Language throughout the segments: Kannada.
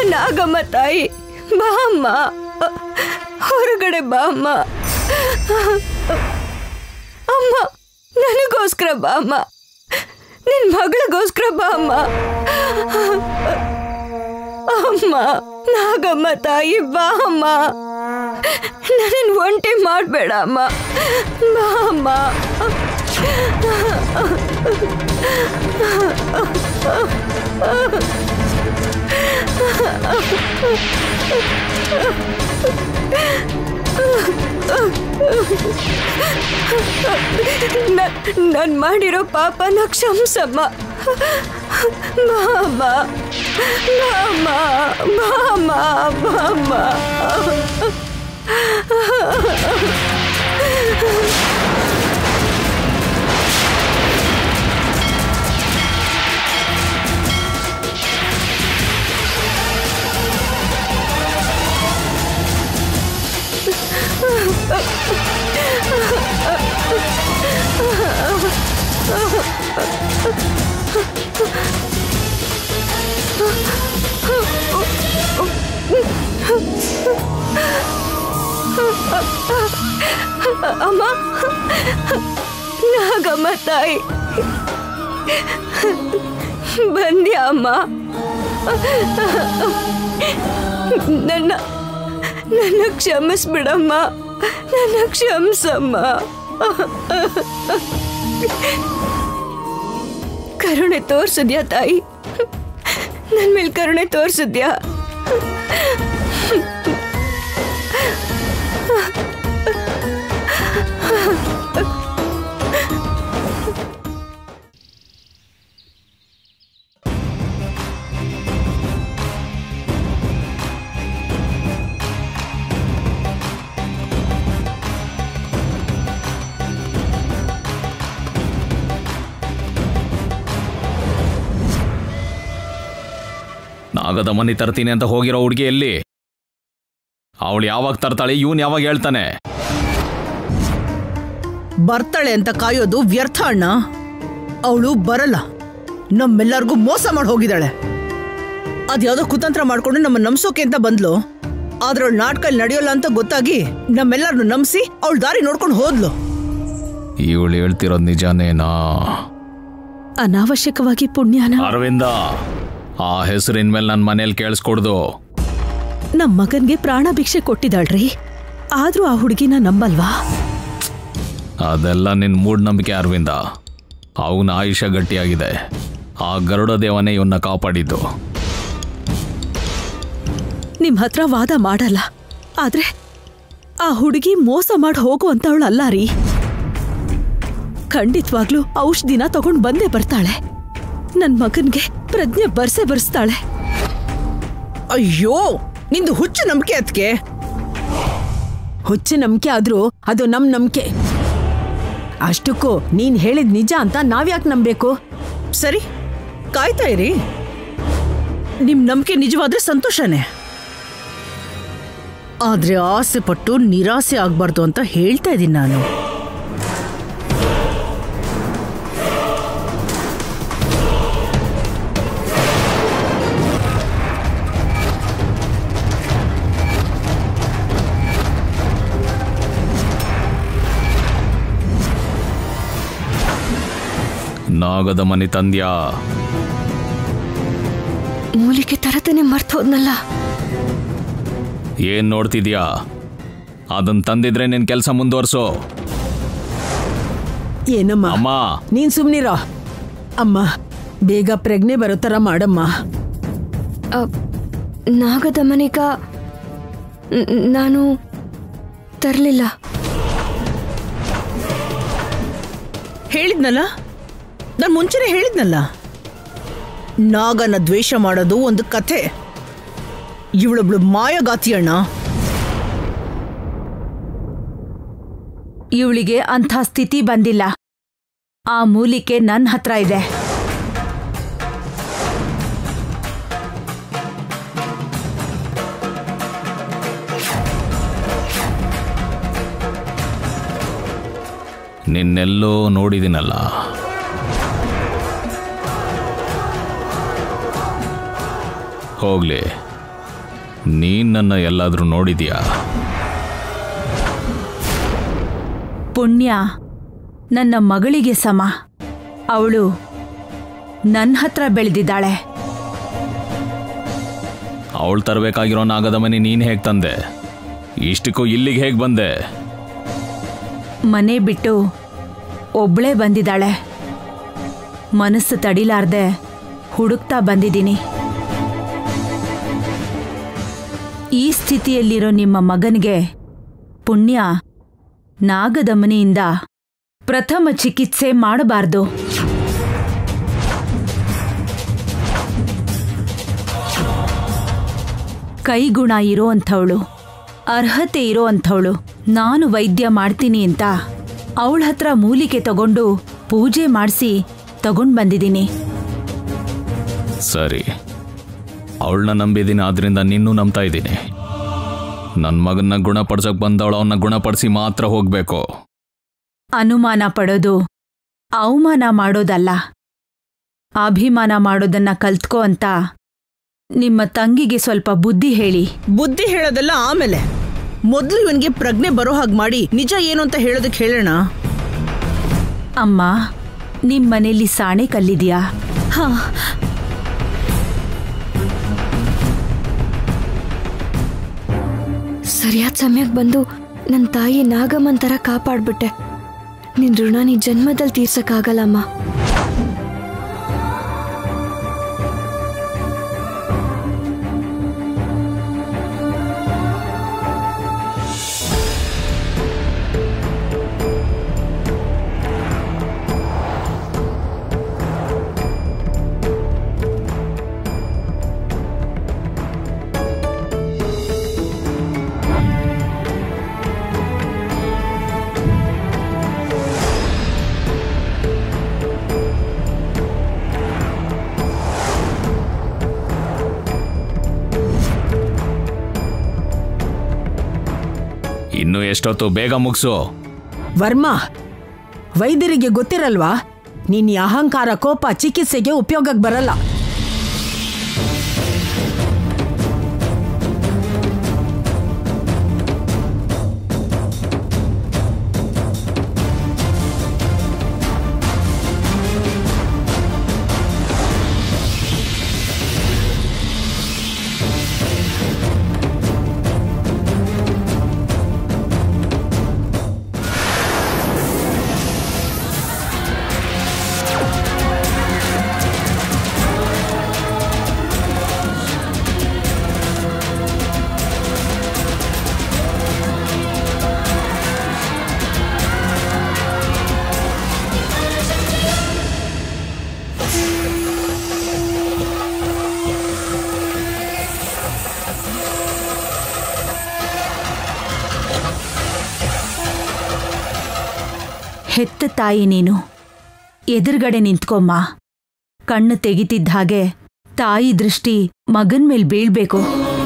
ನಾಗಮ್ಮ ತಾಯಿ ಬಾ ಅಮ್ಮ ಹೊರಗಡೆ ಬಾ ಅಮ್ಮ ಅಮ್ಮ ನನಗೋಸ್ಕರ ಬಾ ಅಮ್ಮ ನಿನ್ ಮಗಳಿಗೋಸ್ಕರ ಬಾ ಅಮ್ಮ ಅಮ್ಮ ನಾಗಮ್ಮ ತಾಯಿ ಬಾ ಅಮ್ಮ ನನ್ನ ಒಂಟಿ ಮಾಡಬೇಡ ಅಮ್ಮ ಬಾ ಅಮ್ಮ ನಾನು ಮಾಡಿರೋ ಪಾಪನ ಕ್ಷಮಿಸಮ್ಮ ಬಾಮ್ಮ ಬಾಮ್ಮ ಬಾಮ್ಮ ಬಾಮ್ಮ ಅಮ್ಮ ನಾಗಮ್ಮ ತಾಯಿ ಬಂದ್ಯಾ ಅಮ್ಮ ನನ್ನ ನನ್ನ ಕ್ಷಮಿಸ್ಬಿಡಮ್ಮ ನನ್ನ ಕ್ಷಮಿಸಮ್ಮ ಕರುಣೆ ತೋರ್ಸಿದ್ಯಾ ತಾಯಿ ನನ್ನ ಮೇಲೆ ಕರುಣೆ ತೋರ್ಸಿದ್ಯಾ ನಾಗದ ಮನೆ ತರ್ತೀನಿ ಅಂತ ಹೋಗಿರೋ ಹುಡುಗಿ ಎಲ್ಲಿ ಅವಳು ಯಾವಾಗ ತರ್ತಾಳೆ ಇವನ್ ಯಾವಾಗ ಹೇಳ್ತಾನೆ ಬರ್ತಾಳೆ ಅಂತ ಕಾಯೋದು ವ್ಯರ್ಥ ಅಣ್ಣ ಅವಳು ಬರಲ್ಲ ನಮ್ಮೆಲ್ಲರಿಗೂ ಮೋಸ ಮಾಡಿ ಹೋಗಿದ್ದಾಳೆ ಅದ್ಯಾವುದೋ ಕುತಂತ್ರ ಮಾಡ್ಕೊಂಡು ನಮ್ಮ ನಂಬ್ಸೋಕೆ ಅಂತ ಬಂದ್ಲು ಆದ್ರೆ ಅವಳು ನಾಟಕ ನಡೆಯೋಲ್ಲ ಅಂತ ಗೊತ್ತಾಗಿ ನಮ್ಮೆಲ್ಲರನ್ನು ನಂಬಿಸಿ ಅವಳು ದಾರಿ ನೋಡ್ಕೊಂಡು ಹೋದ್ಲು ಇವಳು ಹೇಳ್ತಿರೋದು ನಿಜಾನೇನಾ ಅನಾವಶ್ಯಕವಾಗಿ ಪುಣ್ಯನ ಅರವಿಂದ ಆ ಹೆಸರಿನ ಮೇಲೆ ನನ್ನ ಮನೇಲಿ ಕೇಳಿಸ್ಕೊಡ್ದು ನಮ್ ಮಗನ್ಗೆ ಪ್ರಾಣ ಭಿಕ್ಷೆ ಕೊಟ್ಟಿದ್ದಾಳ್ರಿ ಆದ್ರೂ ಆ ಹುಡುಗಿನ ನಂಬಲ್ವಾ ಅದೆಲ್ಲ ನಿನ್ನ ಮೂಢನಂಬಿಕೆ ಅರವಿಂದ ಅವನ ಆಯುಷ ಗಟ್ಟಿಯಾಗಿದೆ ಆ ಗರುಡ ದೇವನೇ ಇವನ್ನ ಕಾಪಾಡಿದ್ದು ನಿಮ್ ಹತ್ರ ವಾದ ಮಾಡಲ್ಲ ಆದ್ರೆ ಆ ಹುಡುಗಿ ಮೋಸ ಮಾಡಿ ಹೋಗುವಂತವಳಲ್ಲ ರೀ ಖಂಡಿತವಾಗ್ಲೂ ಔಷಧಿನ ತಗೊಂಡ್ ಬಂದೇ ಬರ್ತಾಳೆ ನನ್ ಮಗನ್ಗೆ ಪ್ರಜ್ಞೆ ಬರ್ಸೇ ಬರ್ಸ್ತಾಳೆ ಅಯ್ಯೋ ನಿಂದು ಹುಚ್ಚು ನಂಬಿಕೆ ಅದಕ್ಕೆ ಹುಚ್ಚು ನಂಬಿಕೆ ಆದ್ರೂ ಅದು ನಮ್ ನಂಬಿಕೆ ಅಷ್ಟಕ್ಕೂ ನೀನ್ ಹೇಳಿದ್ ನಿಜ ಅಂತ ನಾವ್ಯಾಕೆ ನಂಬೇಕು ಸರಿ ಕಾಯ್ತಾ ಇರಿ ನಿಮ್ ನಂಬಿಕೆ ನಿಜವಾದ್ರೆ ಸಂತೋಷನೇ ಆದ್ರೆ ಆಸೆ ಪಟ್ಟು ನಿರಾಸೆ ಆಗ್ಬಾರ್ದು ಅಂತ ಹೇಳ್ತಾ ಇದ್ದೀನಿ ನಾನು ನಾಗದ ಮನೆ ತಂದ್ಯಾ ಮೂಲಿಕೆ ತರತನೆ ಮರ್ತು ಹೋದ್ನಲ್ಲ ಏನ್ ನೋಡ್ತಿದ್ಯಾ ಅದನ್ನ ತಂದಿದ್ರೆ ನಿನ್ ಕೆಲಸ ಮುಂದುವರ್ಸು ಏನಮ್ಮ ಅಮ್ಮ ನೀನ್ ಸುಮ್ನಿರೋ ಅಮ್ಮ ಬೇಗ ಪ್ರಜ್ಞೆ ಬರೋ ಥರ ಮಾಡಮ್ಮ ನಾಗದ ಮನೆಗ ನಾನು ತರಲಿಲ್ಲ ಹೇಳಿದ್ನಲ್ಲ ನಾನು ಮುಂಚೆನೆ ಹೇಳಿದ್ನಲ್ಲ ನಾಗನ ದ್ವೇಷ ಮಾಡೋದು ಒಂದು ಕಥೆ ಇವಳೊಬ್ಳು ಮಾಯಗಾತಿ ಅಣ್ಣ ಇವಳಿಗೆ ಅಂಥ ಸ್ಥಿತಿ ಬಂದಿಲ್ಲ ಆ ಮೂಲಿಕೆ ನನ್ನ ಹತ್ರ ಇದೆ ನಿನ್ನೆಲ್ಲೋ ನೋಡಿದಿನಲ್ಲ ಹೋಗ್ಲಿ ನೀನ್ ನನ್ನ ಎಲ್ಲಾದ್ರೂ ನೋಡಿದ್ಯಾ ಪುಣ್ಯ ನನ್ನ ಮಗಳಿಗೆ ಸಮ ಅವಳು ನನ್ನ ಹತ್ರ ಬೆಳೆದಿದ್ದಾಳೆ ಅವಳು ತರಬೇಕಾಗಿರೋ ನಾಗದ ಮನೆ ನೀನ್ ಹೇಗ್ ತಂದೆ ಇಷ್ಟಕ್ಕೂ ಇಲ್ಲಿಗೆ ಹೇಗ್ ಬಂದೆ ಮನೆ ಬಿಟ್ಟು ಒಬ್ಳೇ ಬಂದಿದ್ದಾಳೆ ಮನಸ್ಸು ತಡಿಲಾರ್ದೆ ಹುಡುಕ್ತಾ ಬಂದಿದ್ದೀನಿ ಈ ಸ್ಥಿತಿಯಲ್ಲಿರೋ ನಿಮ್ಮ ಮಗನಿಗೆ ಪುಣ್ಯ ನಾಗದಮನಿಯಿಂದ ಪ್ರಥಮ ಚಿಕಿತ್ಸೆ ಮಾಡಬಾರ್ದು ಕೈಗುಣ ಇರೋ ಅಂಥವಳು ಅರ್ಹತೆ ಇರೋ ಅಂಥವಳು ನಾನು ವೈದ್ಯ ಮಾಡ್ತೀನಿ ಅಂತ ಅವಳ ಹತ್ರ ಮೂಲಿಕೆ ತಗೊಂಡು ಪೂಜೆ ಮಾಡಿಸಿ ತಗೊಂಡ್ ಬಂದಿದ್ದೀನಿ ಸರಿ ಅವಳನ್ನ ನಂಬಿದ್ದೀನಿ ಆದ್ರಿಂದ ನಿನ್ನೂ ನಂಬ್ತಾ ಇದ್ದೀನಿ ನನ್ನ ಮಗನ್ನ ಗುಣಪಡ್ಸಕ್ ಬಂದವಳು ಅವನ್ನ ಗುಣಪಡಿಸಿ ಮಾತ್ರ ಹೋಗ್ಬೇಕು ಅನುಮಾನ ಪಡೋದು ಅವಮಾನ ಮಾಡೋದಲ್ಲ ಅಭಿಮಾನ ಮಾಡೋದನ್ನ ಕಲ್ತ್ಕೋ ಅಂತ ನಿಮ್ಮ ತಂಗಿಗೆ ಸ್ವಲ್ಪ ಬುದ್ಧಿ ಹೇಳಿ ಬುದ್ಧಿ ಹೇಳೋದೆಲ್ಲ ಆಮೇಲೆ ಮೊದಲು ಇವನ್ಗೆ ಪ್ರಜ್ಞೆ ಬರೋ ಹಾಗೆ ಮಾಡಿ ನಿಜ ಏನು ಅಂತ ಹೇಳೋದಕ್ಕೆ ಹೇಳೋಣ ಅಮ್ಮ ನಿಮ್ ಮನೇಲಿ ಸಾಣೆ ಕಲ್ಲಿದ್ಯಾ ಹಾ ಸರಿಯಾದ ಸಮಯಕ್ಕೆ ಬಂದು ನನ್ನ ತಾಯಿ ನಾಗಮ್ಮನ್ ಥರ ಕಾಪಾಡ್ಬಿಟ್ಟೆ ನಿನ್ ಋಣ ನೀ ಜನ್ಮದಲ್ಲಿ ತೀರ್ಸಕ್ಕಾಗಲ್ಲಮ್ಮ ಇನ್ನು ಎಷ್ಟೊತ್ತು ಬೇಗ ಮುಗಿಸು ವರ್ಮಾ ವೈದ್ಯರಿಗೆ ಗೊತ್ತಿರಲ್ವಾ ನಿನ್ನ ಈ ಅಹಂಕಾರ ಕೋಪ ಚಿಕಿತ್ಸೆಗೆ ಉಪಯೋಗಕ್ಕೆ ಬರಲ್ಲ ಹೆತ್ತ ತಾಯಿ ನೀನು ಎದುರುಗಡೆ ನಿಂತ್ಕೊಮ್ಮ ಕಣ್ಣು ತೆಗಿತಿದ್ದ ಹಾಗೆ ತಾಯಿ ದೃಷ್ಟಿ ಮಗನ್ ಮೇಲ್ ಬೀಳ್ಬೇಕು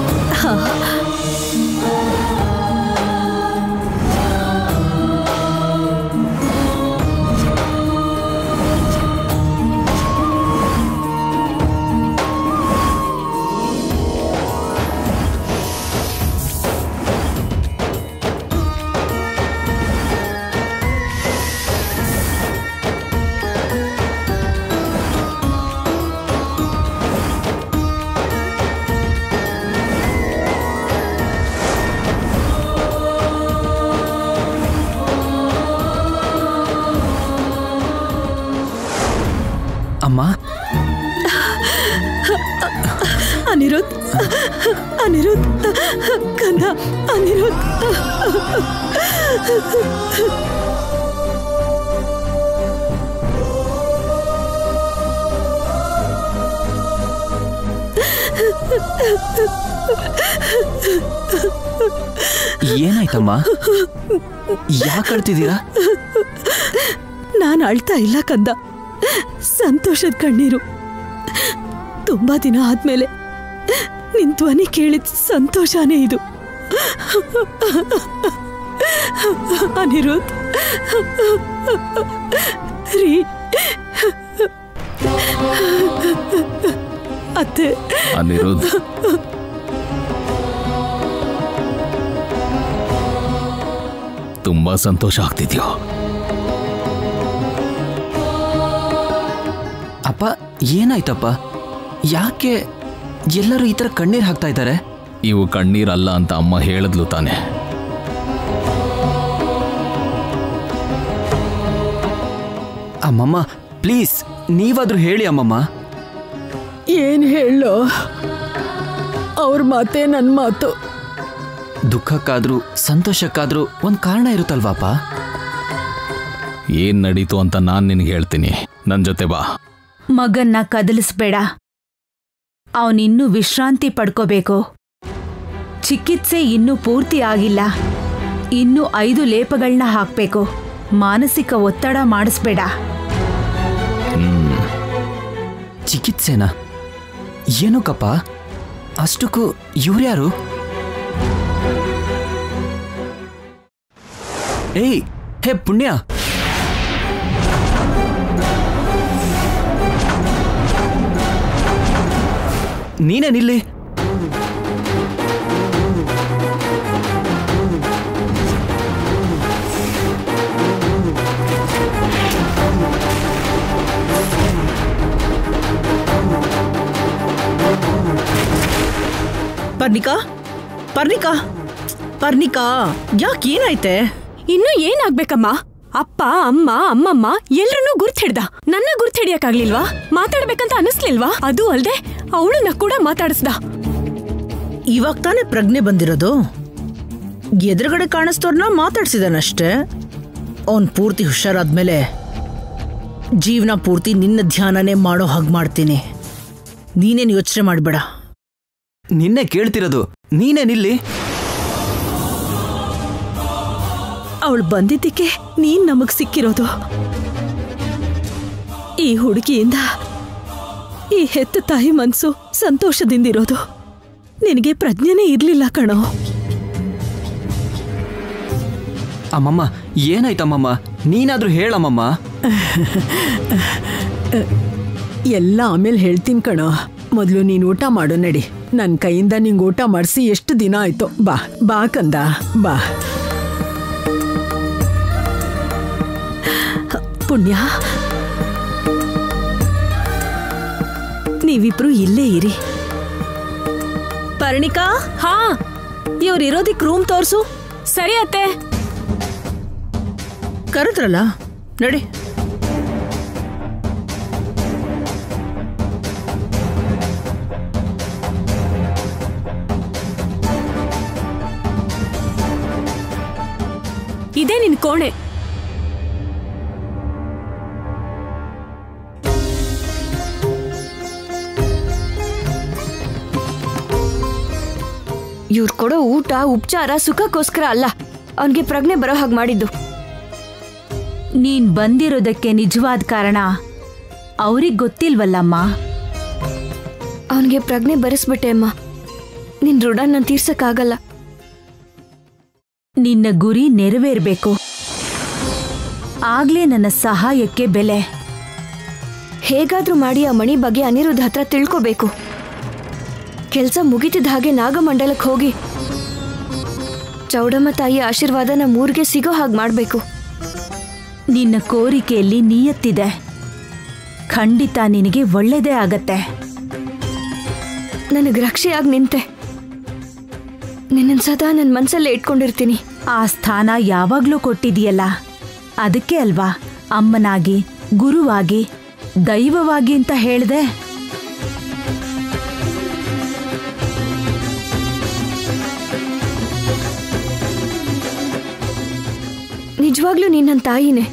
ಅಮ್ಮ ಅನಿರುದ್ ಅನಿರುದ್ ಕಂದ ಅನಿರುದ್ ಏನಾಯ್ತಮ್ಮ ಯಾಕೆ ಅಳ್ತಿದ್ದೀರಾ ನಾನು ಅಳ್ತಾ ಇಲ್ಲ ಕಂದ ಸಂತೋಷದ ಕಣ್ಣೀರು ತುಂಬಾ ದಿನ ಆದ್ಮೇಲೆ ನಿನ್ ಧ್ವನಿ ಕೇಳಿದ ಸಂತೋಷನೇ ಇದು ಅನಿರುದ್ ರೀ ಅತ್ತೆ ಅನಿರುದ್ಧ್ ತುಂಬಾ ಸಂತೋಷ ಆಗ್ತಿದ್ಯೋ ಅಪ್ಪ ಏನಾಯ್ತಪ್ಪ ಯಾಕೆ ಎಲ್ಲರೂ ಈ ಥರ ಕಣ್ಣೀರು ಹಾಕ್ತಾ ಇದ್ದಾರೆ ಇವು ಕಣ್ಣೀರಲ್ಲ ಅಂತ ಅಮ್ಮ ಹೇಳಿದ್ಲು ತಾನೆ ಅಮ್ಮಮ್ಮ ಪ್ಲೀಸ್ ನೀವಾದ್ರೂ ಹೇಳಿ ಅಮ್ಮಮ್ಮ ಏನ್ ಹೇಳೋ ಅವ್ರ ಮಾತೇ ನನ್ನ ಮಾತು ದುಃಖಕ್ಕಾದ್ರೂ ಸಂತೋಷಕ್ಕಾದ್ರೂ ಒಂದು ಕಾರಣ ಇರುತ್ತಲ್ವಾಪ ಏನ್ ನಡೀತು ಅಂತ ನಾನ್ ನಿನಗೆ ಹೇಳ್ತೀನಿ ನನ್ ಜೊತೆ ಬಾ ಮಗನ್ನ ಕದಲಿಸ್ಬೇಡ ಅವನಿನ್ನೂ ವಿಶ್ರಾಂತಿ ಪಡ್ಕೋಬೇಕು ಚಿಕಿತ್ಸೆ ಇನ್ನೂ ಪೂರ್ತಿ ಆಗಿಲ್ಲ ಇನ್ನೂ ಐದು ಲೇಪಗಳನ್ನ ಹಾಕ್ಬೇಕು ಮಾನಸಿಕ ಒತ್ತಡ ಮಾಡಿಸ್ಬೇಡ ಚಿಕಿತ್ಸೆನಾ ಏನಕ್ಕಪ್ಪ ಅಷ್ಟಕ್ಕೂ ಇವ್ರ್ಯಾರು ಏಯ್ ಹೇ ಪುಣ್ಯ ನೀನೇನಿಲ್ಲಿ ಪರ್ಣಿಕಾ ಪರ್ಣಿಕಾ ಪರ್ಣಿಕಾ ಯಾಕೆ ಏನಾಯ್ತೆ ಇನ್ನು ಏನಾಗ್ಬೇಕಮ್ಮ ಅಪ್ಪ ಅಮ್ಮ ಅಮ್ಮಮ್ಮ ಎಲ್ರನ್ನೂ ಗುರ್ತ್ ಹಿಡ್ದ ನನ್ನ ಗುರ್ತ್ ಹಿಡಿಯಕ್ಕಾಗ್ಲಿಲ್ವಾ ಮಾತಾಡ್ಬೇಕಂತ ಅನಿಸ್ಲಿಲ್ವಾ ಅದು ಅಲ್ದೆ ಅವಳನ್ನ ಕೂಡ ಮಾತಾಡಿಸ್ದ ಇವಾಗ ತಾನೇ ಪ್ರಜ್ಞೆ ಬಂದಿರೋದು ಎದುರುಗಡೆ ಕಾಣಿಸ್ತೋರ್ನ ಮಾತಾಡ್ಸಿದಾನಷ್ಟೇ ಅವನ್ ಪೂರ್ತಿ ಹುಷಾರಾದ್ಮೇಲೆ ಜೀವನ ಪೂರ್ತಿ ನಿನ್ನ ಧ್ಯಾನನೇ ಮಾಡೋ ಹಾಗೆ ಮಾಡ್ತೀನಿ ನೀನೇನು ಯೋಚನೆ ಮಾಡಬೇಡ ನಿನ್ನೆ ಕೇಳ್ತಿರೋದು ನೀನೇನಿಲ್ಲಿ ಅವಳು ಬಂದಿದ್ದಕ್ಕೆ ನೀನ್ ನಮಗ್ ಸಿಕ್ಕಿರೋದು ಈ ಹುಡುಗಿಯಿಂದ ಈ ಹೆತ್ತ ತಾಯಿ ಮನ್ಸು ಸಂತೋಷದಿಂದಿರೋದು ನಿನಗೆ ಪ್ರಜ್ಞೆನೇ ಇರ್ಲಿಲ್ಲ ಕಣೋ ಅಮ್ಮಮ್ಮ ಏನಾಯ್ತಮ್ಮಮ್ಮ ನೀನಾದ್ರೂ ಹೇಳಮ್ಮಮ್ಮ ಎಲ್ಲ ಆಮೇಲೆ ಹೇಳ್ತೀನಿ ಕಣೋ ಮೊದಲು ನೀನು ಊಟ ಮಾಡು ನಡಿ ನನ್ನ ಕೈಯಿಂದ ನಿಂಗೆ ಊಟ ಮಾಡಿಸಿ ಎಷ್ಟು ದಿನ ಆಯ್ತು ಬಾ ಬಾ ಕಂದ ಬಾ ಪುಣ್ಯ ನೀವಿಬ್ರು ಇಲ್ಲೇ ಇರಿ ಪರ್ಣಿಕಾ ಹಾ ಇವ್ರಿರೋದಿಕ್ ರೂಮ್ ತೋರ್ಸು ಸರಿ ಅತ್ತೆ ಕರೆದ್ರಲ್ಲ ನಡಿ ಇದೇ ನಿನ್ ಕೋಣೆ ಇವ್ರು ಕೊಡೋ ಊಟ ಉಪಚಾರ ಸುಖಕ್ಕೋಸ್ಕರ ಅಲ್ಲ ಅವನಿಗೆ ಪ್ರಜ್ಞೆ ಬರೋ ಹಾಗೆ ಮಾಡಿದ್ದು ನೀನ್ ಬಂದಿರೋದಕ್ಕೆ ನಿಜವಾದ ಕಾರಣ ಅವ್ರಿಗ್ ಗೊತ್ತಿಲ್ವಲ್ಲಮ್ಮ ಅವನಿಗೆ ಪ್ರಜ್ಞೆ ಬರೆಸ್ಬಿಟ್ಟೆ ಅಮ್ಮ ನಿನ್ ಋಣ ನಾನು ತೀರ್ಸಕ್ಕಾಗಲ್ಲ ನಿನ್ನ ಗುರಿ ನೆರವೇರ್ಬೇಕು ಆಗ್ಲೇ ನನ್ನ ಸಹಾಯಕ್ಕೆ ಬೆಲೆ ಹೇಗಾದ್ರೂ ಮಾಡಿ ಆ ಮಣಿ ಬಗ್ಗೆ ಅನಿರುದ್ಧ ಹತ್ರ ತಿಳ್ಕೋಬೇಕು ಕೆಲಸ ಮುಗಿತಿದ್ದ ಹಾಗೆ ನಾಗಮಂಡಲಕ್ಕೆ ಹೋಗಿ ಚೌಡಮ್ಮ ತಾಯಿ ಆಶೀರ್ವಾದ ನಮ್ಮ ಊರಿಗೆ ಸಿಗೋ ಹಾಗೆ ಮಾಡಬೇಕು ನಿನ್ನ ಕೋರಿಕೆಯಲ್ಲಿ ನಿಯತ್ತಿದೆ ಖಂಡಿತ ನಿನಗೆ ಒಳ್ಳೆಯದೇ ಆಗತ್ತೆ ನನಗೆ ರಕ್ಷೆಯಾಗಿ ನಿಂತೆ ನಿನ್ನನ್ನು ಸದಾ ನನ್ನ ಮನಸ್ಸಲ್ಲೇ ಇಟ್ಕೊಂಡಿರ್ತೀನಿ ಆ ಸ್ಥಾನ ಯಾವಾಗ್ಲೂ ಕೊಟ್ಟಿದೆಯಲ್ಲ ಅದಕ್ಕೆ ಅಲ್ವಾ ಅಮ್ಮನಾಗಿ ಗುರುವಾಗಿ ದೈವವಾಗಿ ಅಂತ ಹೇಳ್ದೆ ನಿಜವಾಗ್ಲೂ ನೀನ್ ನನ್ನ ತಾಯಿನೇ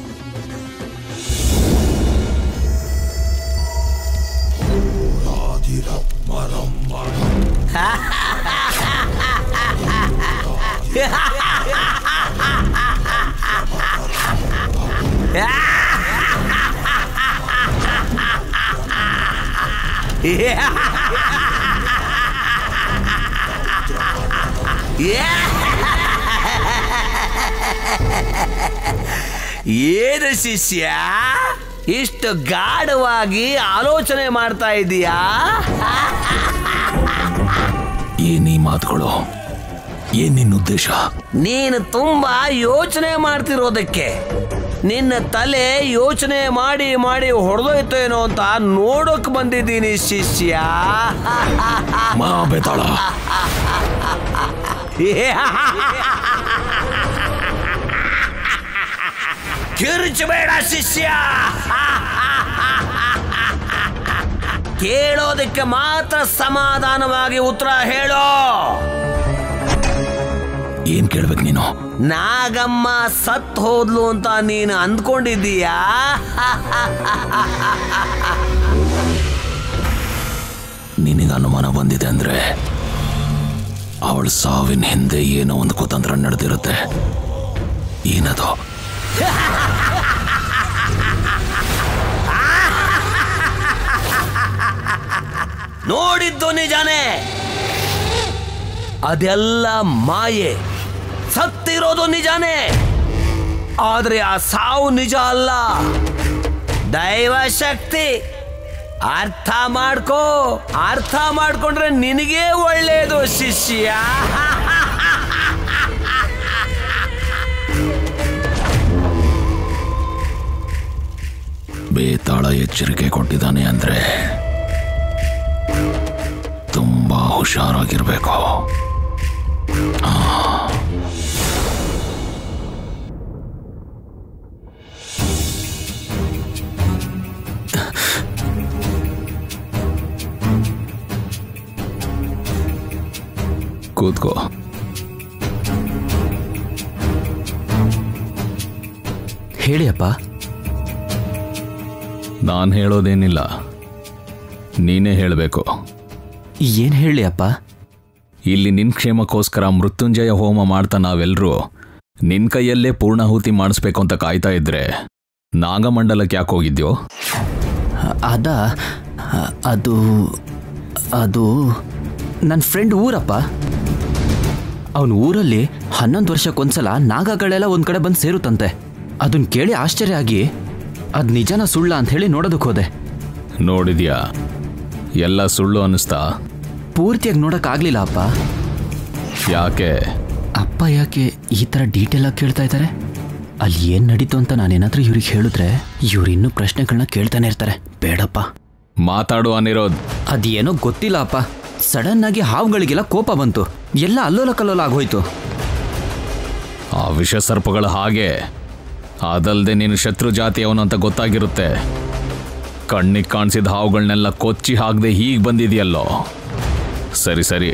ಏನು ಶಿಷ್ಯ ಇಷ್ಟು ಗಾಢವಾಗಿ ಆಲೋಚನೆ ಮಾಡ್ತಾ ಇದೀಯಾ ಏನೀ ಮಾತುಗಳು ಏನ್ ನಿನ್ನ ಉದ್ದೇಶ ನೀನು ತುಂಬಾ ಯೋಚನೆ ಮಾಡ್ತಿರೋದಕ್ಕೆ ನಿನ್ನ ತಲೆ ಯೋಚನೆ ಮಾಡಿ ಮಾಡಿ ಹೊಡೆದೋಯ್ತೇನೋ ಅಂತ ನೋಡೋಕ್ ಬಂದಿದ್ದೀನಿ ಶಿಷ್ಯ ಮಾ ಬೇತಾಳ ಕಿರುಚಬೇಡ ಶಿಷ್ಯ ಕೇಳೋದಕ್ಕೆ ಮಾತ್ರ ಸಮಾಧಾನವಾಗಿ ಉತ್ತರ ಹೇಳೋ ಏನ್ ಕೇಳ್ಬೇಕು ನೀನು ನಾಗಮ್ಮ ಸತ್ ಹೋದ್ಲು ಅಂತ ನೀನು ಅಂದ್ಕೊಂಡಿದ್ದೀಯಾ ನಿನಗೆ ಅನುಮಾನ ಬಂದಿದೆ ಅಂದ್ರೆ ಅವಳ ಸಾವಿನ ಹಿಂದೆ ಏನೋ ಒಂದು ಕುತಂತ್ರ ನಡೆದಿರುತ್ತೆ ಏನದು ನೋಡಿದ್ದು ನಿಜಾನೇ ಅದೆಲ್ಲ ಮಾಯೆ ಸತ್ತಿರೋದು ನಿಜಾನೇ ಆದ್ರೆ ಆ ಸಾವು ನಿಜ ಅಲ್ಲ ದೈವ ಶಕ್ತಿ ಅರ್ಥ ಮಾಡ್ಕೋ ಅರ್ಥ ಮಾಡ್ಕೊಂಡ್ರೆ ನಿನಗೇ ಒಳ್ಳೇದು ಶಿಷ್ಯ ಬೇತಾಳ ಎಚ್ಚರಿಕೆ ಕೊಟ್ಟಿದ್ದಾನೆ ಅಂದ್ರೆ ತುಂಬಾ ಹುಷಾರಾಗಿರ್ಬೇಕು ಕೂತ್ಕೋ ಹೇಳಿ ಅಪ್ಪ ನಾನು ಹೇಳೋದೇನಿಲ್ಲ ನೀನೇ ಹೇಳಬೇಕು ಏನು ಹೇಳಿ ಅಪ್ಪ ಇಲ್ಲಿ ನಿನ್ ಕ್ಷೇಮಕ್ಕೋಸ್ಕರ ಮೃತ್ಯುಂಜಯ ಹೋಮ ಮಾಡ್ತಾ ನಾವೆಲ್ಲರೂ ನಿನ್ ಕೈಯಲ್ಲೇ ಪೂರ್ಣಾಹುತಿ ಮಾಡಿಸ್ಬೇಕು ಅಂತ ಕಾಯ್ತಾ ಇದ್ರೆ ನಾಗಮಂಡಲಕ್ಕೆ ಯಾಕೆ ಹೋಗಿದ್ಯೋ ಅದ ಅದು ಅದು ನನ್ನ ಫ್ರೆಂಡ್ ಊರಪ್ಪ ಅವನ ಊರಲ್ಲಿ ಹನ್ನೊಂದು ವರ್ಷಕ್ಕೊಂದ್ಸಲ ನಾಗಗಳೆಲ್ಲ ಒಂದು ಕಡೆ ಬಂದು ಸೇರುತ್ತಂತೆ ಅದನ್ನ ಕೇಳಿ ಆಶ್ಚರ್ಯ ಆಗಿ ಅದು ನಿಜನ ಸುಳ್ಳ ಅಂತ ಹೇಳಿ ನೋಡೋದಕ್ಕೆ ಹೋದೆ ನೋಡಿದ್ಯಾ ಎಲ್ಲ ಸುಳ್ಳು ಅನ್ನಿಸ್ತಾ ಪೂರ್ತಿಯಾಗಿ ನೋಡೋಕ್ಕಾಗಲಿಲ್ಲ ಅಪ್ಪ ಯಾಕೆ ಅಪ್ಪ ಯಾಕೆ ಈ ಥರ ಡೀಟೇಲ್ ಆಗಿ ಕೇಳ್ತಾ ಇದ್ದಾರೆ ಅಲ್ಲಿ ಏನು ನಡೀತು ಅಂತ ನಾನೇನಾದ್ರೂ ಇವ್ರಿಗೆ ಹೇಳಿದ್ರೆ ಇವ್ರು ಇನ್ನೂ ಪ್ರಶ್ನೆಗಳನ್ನ ಕೇಳ್ತಾನೆ ಇರ್ತಾರೆ ಬೇಡಪ್ಪ ಮಾತಾಡು ಅನಿರೋಧ್ ಅದೇನೋ ಗೊತ್ತಿಲ್ಲ ಅಪ್ಪ ಸಡನ್ ಆಗಿ ಹಾವುಗಳಿಗೆಲ್ಲ ಕೋಪ ಬಂತು ಎಲ್ಲ ಅಲ್ಲೋಲ ಕಲ್ಲೋಲ ಆಗೋಯ್ತು ಆ ವಿಷ ಸರ್ಪಗಳು ಹಾಗೆ ಅದಲ್ದೆ ನೀನು ಶತ್ರು ಜಾತಿಯವನು ಅಂತ ಗೊತ್ತಾಗಿರುತ್ತೆ ಕಣ್ಣಿಗೆ ಕಾಣಿಸಿದ ಹಾವುಗಳನ್ನೆಲ್ಲ ಕೊಚ್ಚಿ ಹಾಕದೆ ಹೀಗೆ ಬಂದಿದೆಯಲ್ಲೋ ಸರಿ ಸರಿ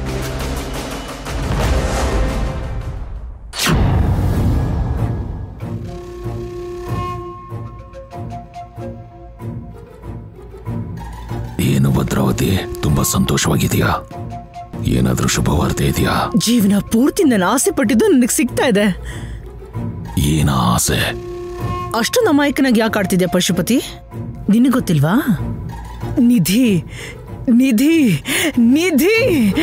ಏನು ಭದ್ರಾವತಿ ತುಂಬಾ ಸಂತೋಷವಾಗಿದೆಯಾ ಏನಾದ್ರೂ ಶುಭವಾರ್ತೆ ಇದೆಯಾ ಜೀವನ ಪೂರ್ತಿ ನಾನು ಆಸೆ ಪಟ್ಟಿದ್ದು ನನಗೆ ಸಿಗ್ತಾ ಇದೆ ಏನ ಆಸೆ ಅಷ್ಟು ನಮಾಯಕನಾಗಿ ಯಾಕೆ ಆಡ್ತಿದ್ಯಾ ಪಶುಪತಿ ನಿನಗೆ ಗೊತ್ತಿಲ್ವಾ ನಿಧಿ ನಿಧಿ ನಿಧಿ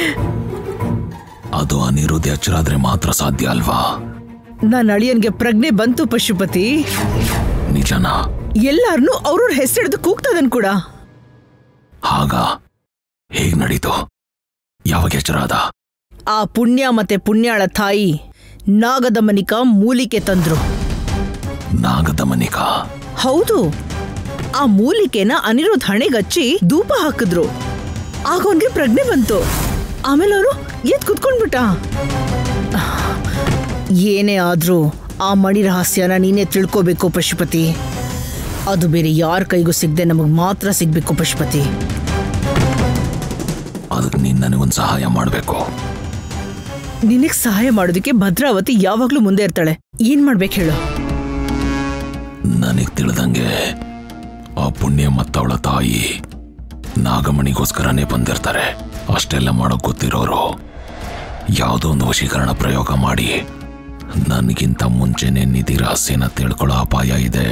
ಅದು ಅನಿರುದ್ಧ ಎಚ್ಚರಾದ್ರೆ ಮಾತ್ರ ಸಾಧ್ಯ ಅಲ್ವಾ ನನ್ನ ಅಳಿಯನ್ಗೆ ಪ್ರಜ್ಞೆ ಬಂತು ಪಶುಪತಿ ನಿಜನಾ ಎಲ್ಲಾರನ್ನೂ ಅವ್ರವ್ರ ಹೆಸರಿಡ್ದು ಕೂಗ್ತದನ್ ಕೂಡ ಹಾಗ ಹೇಗ್ ನಡೀತು ಯಾವಾಗ ಎಚ್ಚರಾದ ಆ ಪುಣ್ಯ ಮತ್ತೆ ಪುಣ್ಯಾಳ ತಾಯಿ ನಾಗದಮನಿಕ ಮೂಲಿಕೆ ತಂದ್ರು ನಾಗದಮನಿಕ ಹೌದು ಆ ಮೂಲಿಕೆನ ಅನಿರುದ್ಧ ಹಣೆಗಚ್ಚಿ ಧೂಪ ಹಾಕಿದ್ರು ಆಗ ಅವನ್ಗೆ ಪ್ರಜ್ಞೆ ಬಂತು ಆಮೇಲೆ ಅವನು ಎದ್ ಕುತ್ಕೊಂಡ್ಬಿಟ್ಟ ಏನೇ ಆದ್ರೂ ಆ ಮಣಿ ರಹಸ್ಯನ ನೀನೇ ತಿಳ್ಕೋಬೇಕು ಪಶುಪತಿ ಅದು ಬೇರೆ ಯಾರ ಕೈಗೂ ಸಿಗದೆ ನಮಗ್ ಮಾತ್ರ ಸಿಗ್ಬೇಕು ಪಶುಪತಿ ಅದಕ್ಕೆ ನೀನ್ ನನಗೊಂದು ಸಹಾಯ ಮಾಡಬೇಕು ನಿನಗ್ ಸಹಾಯ ಮಾಡೋದಕ್ಕೆ ಭದ್ರಾವತಿ ಯಾವಾಗ್ಲೂ ಮುಂದೆ ಇರ್ತಾಳೆ ಏನ್ ಮಾಡ್ಬೇಕು ಹೇಳು ನನಗ್ ತಿಳಿದಂಗೆ ಆ ಪುಣ್ಯ ಮತ್ತವಳ ತಾಯಿ ನಾಗಮಣಿಗೋಸ್ಕರನೇ ಬಂದಿರ್ತಾರೆ ಅಷ್ಟೆಲ್ಲ ಮಾಡೋಕ್ ಗೊತ್ತಿರೋರು ಯಾವುದೋ ಒಂದು ವಶೀಕರಣ ಪ್ರಯೋಗ ಮಾಡಿ ನನಗಿಂತ ಮುಂಚೆನೆ ನಿಧಿ ರಹಸ್ಯನ ತಿಳ್ಕೊಳ್ಳೋ ಅಪಾಯ ಇದೆ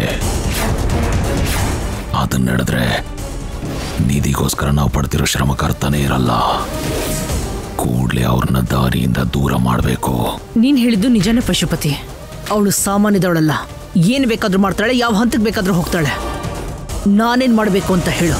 ಅದನ್ನ ನಡೆದ್ರೆ ನಿಧಿಗೋಸ್ಕರ ನಾವು ಪಡ್ತಿರೋ ಶ್ರಮ ಕರ್ತಾನೆ ಇರಲ್ಲ ಕೂಡ್ಲೆ ಅವ್ರನ್ನ ದಾರಿಯಿಂದ ದೂರ ಮಾಡಬೇಕು ನೀನ್ ಹೇಳಿದ್ದು ನಿಜನೇ ಪಶುಪತಿ ಅವಳು ಸಾಮಾನ್ಯದವಳಲ್ಲ ಏನ್ ಬೇಕಾದ್ರೂ ಮಾಡ್ತಾಳೆ ಯಾವ ಹಂತಕ್ಕೆ ಬೇಕಾದ್ರೂ ಹೋಗ್ತಾಳೆ ನಾನೇನ್ ಮಾಡ್ಬೇಕು ಅಂತ ಹೇಳು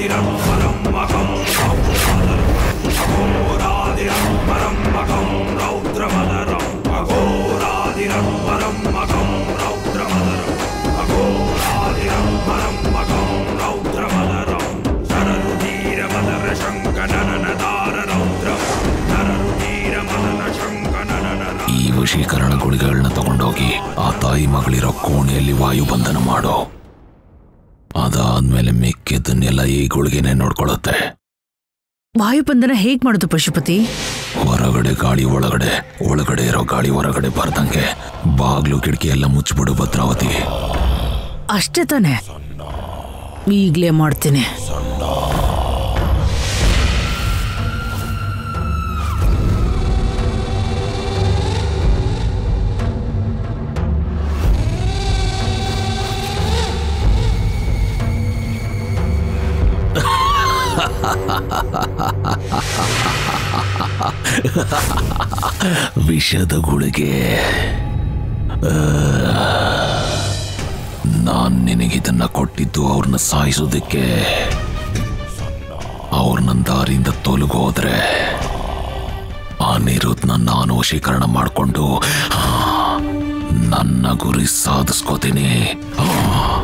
ಈ ವಶೀಕರಣ ಗುಳಿಗೆಗಳನ್ನ ತಗೊಂಡೋಗಿ ಆ ತಾಯಿ ಮಗಳಿರೋ ಕೋಣೆಯಲ್ಲಿ ವಾಯುಬಂಧನ ಮಾಡೋ ಅದಾದ್ಮೇಲೆ ಮಿಕ್ಕಿದ್ದನ್ನೆಲ್ಲ ಈ ಗುಳಿಗೆನೆ ನೋಡ್ಕೊಳ್ಳುತ್ತೆ ವಾಯುಬಂಧನ ಹೇಗ್ ಮಾಡೋದು ಪಶುಪತಿ ಹೊರಗಡೆ ಗಾಳಿ ಒಳಗಡೆ ಒಳಗಡೆ ಇರೋ ಗಾಳಿ ಹೊರಗಡೆ ಬರ್ದಂಗೆ ಬಾಗ್ಲು ಕಿಟಕಿ ಎಲ್ಲ ಮುಚ್ಚಿಬಿಡು ಭದ್ರಾವತಿ ಅಷ್ಟೇ ತಾನೆ ಈಗ್ಲೇ ಮಾಡ್ತೀನಿ ವಿಷದ ಗುಳಿಗೆ ನಾನ್ ನಿನಗಿದನ್ನ ಕೊಟ್ಟಿದ್ದು ಅವ್ರನ್ನ ಸಾಯಿಸೋದಕ್ಕೆ ಅವ್ರ ನನ್ನ ದಾರಿಯಿಂದ ತೊಲಗೋದ್ರೆ ಆ ನಿರುದ್ನ ನಾನು ವಶೀಕರಣ ಮಾಡಿಕೊಂಡು ನನ್ನ ಗುರಿ ಸಾಧಿಸ್ಕೋತೀನಿ ಆ.